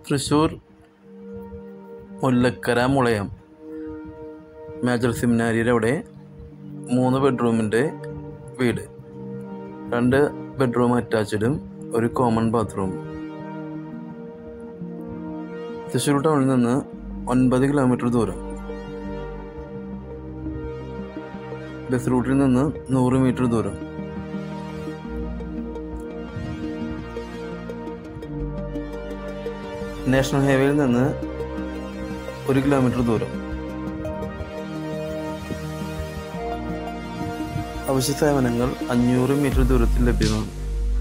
Thrissur Mullakkara Mulayam major സെമിനാരിയുടെ അവിടെ മൂന്ന് ബെഡ്റൂമിൻ്റെ വീട് രണ്ട് ബെഡ്റൂം അറ്റാച്ച്ഡും ഒരു കോമൺ ബാത്റൂം തൃശ്ശൂർ ടൗണിൽ നിന്ന് ഒൻപത് കിലോമീറ്റർ ദൂരം ബസ് റൂട്ടിൽ നിന്ന് നൂറ് മീറ്റർ ദൂരം നാഷണൽ ഹൈവേയിൽ നിന്ന് ഒരു കിലോമീറ്റർ ദൂരം അവശ്യ സേവനങ്ങൾ അഞ്ഞൂറ് മീറ്റർ ദൂരത്തിൽ ലഭ്യമാണ്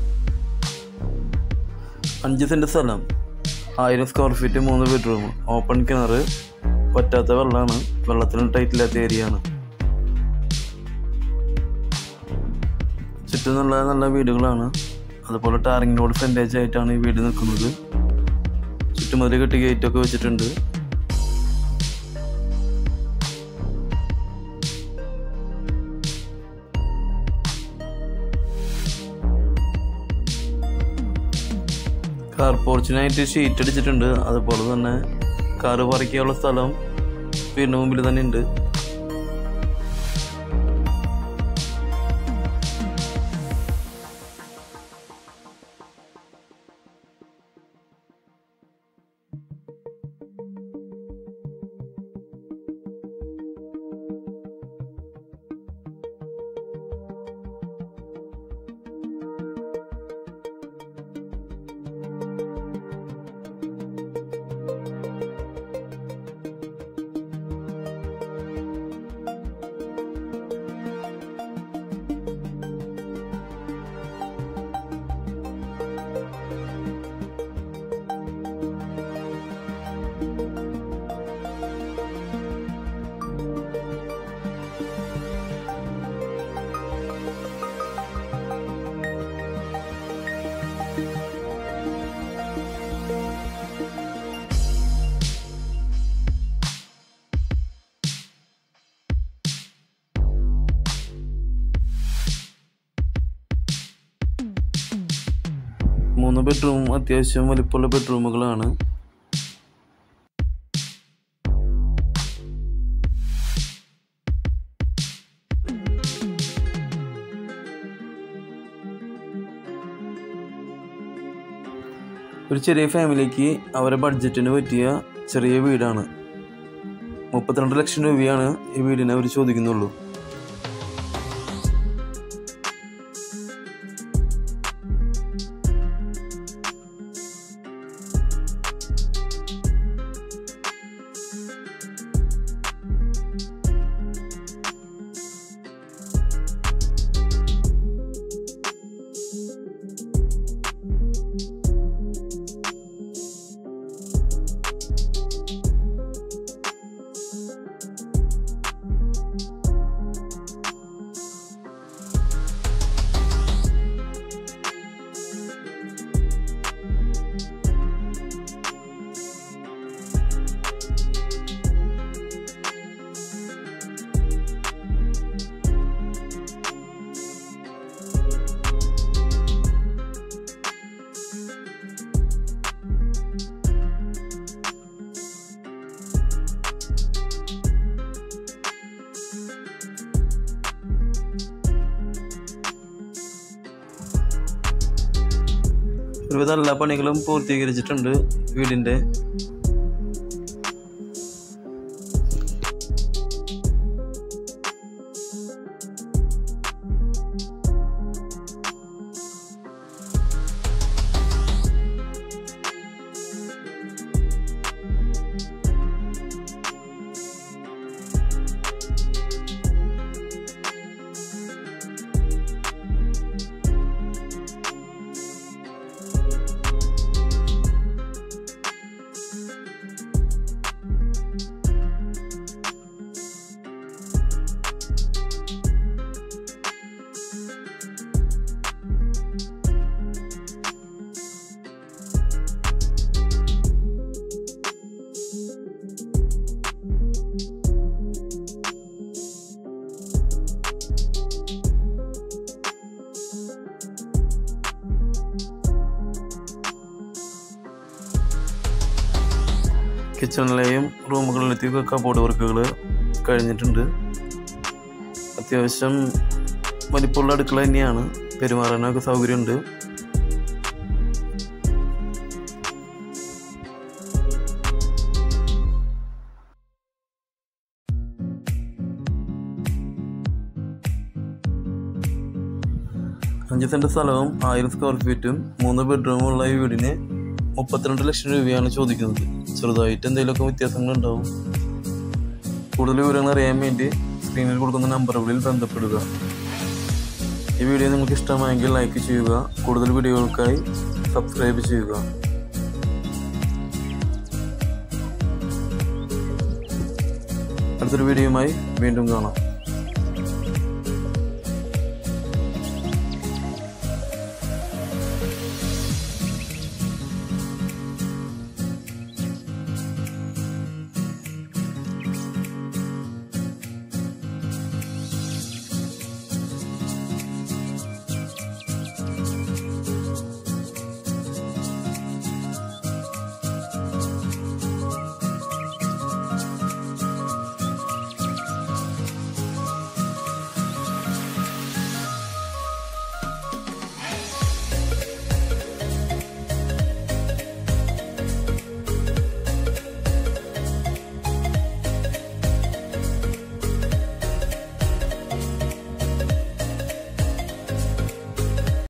അഞ്ച് സെൻറ്റ് സ്ഥലം ആയിരം സ്ക്വയർ ഫീറ്റ് മൂന്ന് ബെഡ്റൂം ഓപ്പൺ കിണർ പറ്റാത്ത വെള്ളമാണ് വെള്ളത്തിന് ടൈറ്റില്ലാത്ത ഏരിയ ആണ് ചുറ്റും നല്ല നല്ല വീടുകളാണ് അതുപോലെ ടാറിംഗ് റോഡ് ഫ്രണ്ടേജ് ആയിട്ടാണ് ഈ വീട് നിൽക്കുന്നത് ചുറ്റുമതിൽ കെട്ടി ഗേറ്റൊക്കെ വെച്ചിട്ടുണ്ട് കാർ പോർച്ചിനായിട്ട് ഷീറ്റ് അടിച്ചിട്ടുണ്ട് അതുപോലെ തന്നെ കാറ് പറിക്കാനുള്ള സ്ഥലം വീടിന് മുമ്പിൽ തന്നെ ഉണ്ട് മൂന്ന് ബെഡ്റൂം അത്യാവശ്യം വലിപ്പമുള്ള ബെഡ്റൂമുകളാണ് ഒരു ചെറിയ ഫാമിലിക്ക് അവരെ ബഡ്ജറ്റിന് പറ്റിയ ചെറിയ വീടാണ് മുപ്പത്തിരണ്ട് ലക്ഷം രൂപയാണ് ഈ വീടിന് അവർ ചോദിക്കുന്നുള്ളൂ ഒരുവിധ എല്ലാ പണികളും പൂർത്തീകരിച്ചിട്ടുണ്ട് വീടിൻ്റെ കിച്ചണിലെയും റൂമുകളിലെത്തിയൊക്കെ കബോർഡ് വർക്കുകൾ കഴിഞ്ഞിട്ടുണ്ട് അത്യാവശ്യം വലിപ്പമുള്ള അടുക്കള തന്നെയാണ് പെരുമാറാനൊക്കെ സൗകര്യമുണ്ട് അഞ്ച് സെൻറ്റ് സ്ഥലവും ആയിരം സ്ക്വയർ ഫീറ്റും മൂന്ന് ബെഡ്റൂമുള്ള ഈ വീടിന് മുപ്പത്തിരണ്ട് ലക്ഷം രൂപയാണ് ചോദിക്കുന്നത് ചെറുതായിട്ട് എന്തെങ്കിലുമൊക്കെ വ്യത്യാസങ്ങളുണ്ടാവും കൂടുതൽ വിവരങ്ങൾ അറിയാൻ വേണ്ടി സ്ക്രീനിൽ കൊടുക്കുന്ന നമ്പറുകളിൽ ബന്ധപ്പെടുക ഈ വീഡിയോ നിങ്ങൾക്ക് ഇഷ്ടമായെങ്കിൽ ലൈക്ക് ചെയ്യുക കൂടുതൽ വീഡിയോകൾക്കായി സബ്സ്ക്രൈബ് ചെയ്യുക അടുത്തൊരു വീഡിയോയുമായി വീണ്ടും കാണാം